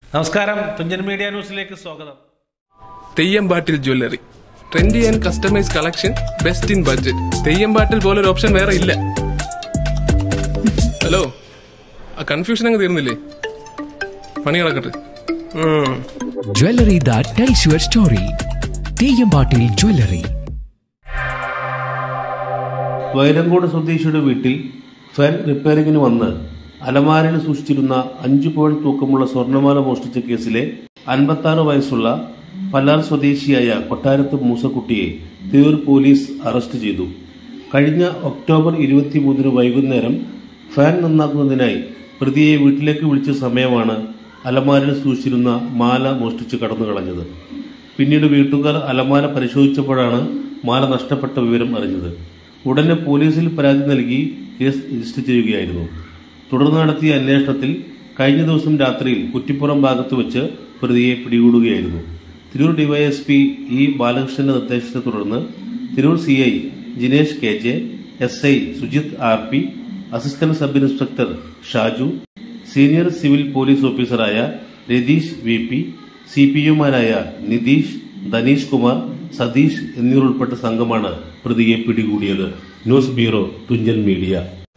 നമസ്കാരം തുഞ്ചൻ മീഡിയ ന്യൂസിലേക്ക് സ്വാഗതം തെയ്യമ്പാട്ടിൽ jewellery trendy and customise collection best in budget തെയ്യമ്പാട്ടിൽ പോലൊരു ഓപ്ഷൻ വേറെ ഇല്ല ഹലോ ആ കൺഫ്യൂഷൻ അങ്ങ് തീർന്നില്ലേ പണി കിടക്കട്ടെ ഉം. Jewelry that tells your story. തെയ്യമ്പാട്ടിൽ ജ്വല്ലറി വൈരങ്കോട് സ്വദേശിയുടെ വീട്ടിൽ ഫാൻ റിപ്പയറിംഗിന് വന്ന് അലമാരയിൽ സൂക്ഷിച്ചിരുന്ന അഞ്ചു പവൻ തൂക്കമുള്ള സ്വർണ്ണമാല മോഷ്ടിച്ച കേസിലെ അൻപത്താറ് വയസ്സുള്ള പല്ലാർ സ്വദേശിയായ കൊട്ടാരത്ത് മൂസക്കുട്ടിയെ തിരൂർ പോലീസ് അറസ്റ്റ് ചെയ്തു കഴിഞ്ഞ ഒക്ടോബർ ഇരുപത്തിമൂന്നിന് വൈകുന്നേരം ഫാൻ നന്നാക്കുന്നതിനായി പ്രതിയെ വീട്ടിലേക്ക് വിളിച്ച സമയമാണ് അലമാരയിൽ സൂക്ഷിച്ചിരുന്ന മാല മോഷ്ടിച്ച് കടന്നു കളഞ്ഞത് പിന്നീട് വീട്ടുകാർ അലമാര പരിശോധിച്ചപ്പോഴാണ് മാല നഷ്ടപ്പെട്ട വിവരം അറിഞ്ഞത് ഉടനെ പോലീസിൽ പരാതി നൽകി കേസ് രജിസ്റ്റർ ചെയ്യുകയായിരുന്നു തുടർന്ന് നടത്തിയ അന്വേഷണത്തിൽ കഴിഞ്ഞ ദിവസം രാത്രിയിൽ കുറ്റിപ്പുറം ഭാഗത്ത് വെച്ച് പ്രതിയെ പിടികൂടുകയായിരുന്നു തിരൂർ ഡിവൈഎസ്പി ഇ ബാലകൃഷ്ണന്റെ നിർദ്ദേശത്തെ തുടർന്ന് Tirur C I Jinesh K J S I Sujith R P assistant sub inspector Shaju senior civil police ഓഫീസറായ Ratheesh V P C P യുമാരായ നിതീഷ് ധനീഷ് കുമാർ സതീഷ് എന്നിവർ ഉൾപ്പെട്ട സംഘമാണ് പ്രതിയെ പിടികൂടിയത് ന്യൂസ് ബ്യൂറോ തുഞ്ചൻ മീഡിയ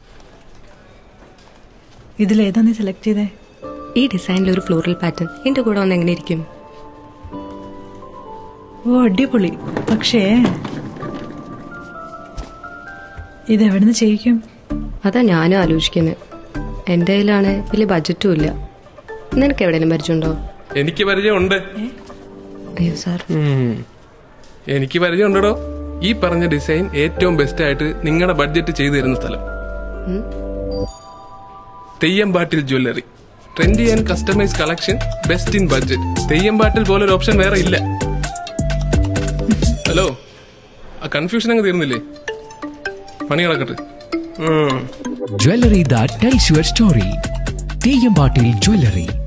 ഇതിലേതാ നീ സെലക്ട് ചെയ്തേ ഈ ഡിസൈനിൽ ഒരു ഫ്ലോറൽ പാറ്റേൺ എന്റെ കൂടെ വന്ന് എങ്ങനെ ഇരിക്കും ഓ അടിപൊളി പക്ഷേ ഇതെവിടുന്ന് ചെയ്യിക്കും അതാ ഞാനും ആലോചിക്കുന്നത് എന്റെ കയ്യിലാണ് വലിയ ബഡ്ജറ്റും ഇല്ല നിനക്ക് എവിടെയെങ്കിലും പരിചയമുണ്ടോ എനിക്ക് പരിചയമുണ്ട് അയ്യോ സാർ ഉം. എനിക്ക് പരിചയമുണ്ടോ ഈ പറഞ്ഞ ഡിസൈൻ ഏറ്റവും ബെസ്റ്റ് ആയിട്ട് നിങ്ങളുടെ ബഡ്ജറ്റ് ചെയ്തു തരുന്ന സ്ഥലം തെയ്യമ്പാട്ടിൽ jewellery trendy and customise collection best in budget തെയ്യമ്പാട്ടിൽ പോലൊരു ഓപ്ഷൻ വേറെ ഇല്ല ഹലോ ആ കൺഫ്യൂഷൻ അങ്ങ് തീർന്നില്ലേ പണി കിടക്കട്ടെ ഉം. Jewelry that tells your story. തെയ്യമ്പാട്ടിൽ ജ്വല്ലറി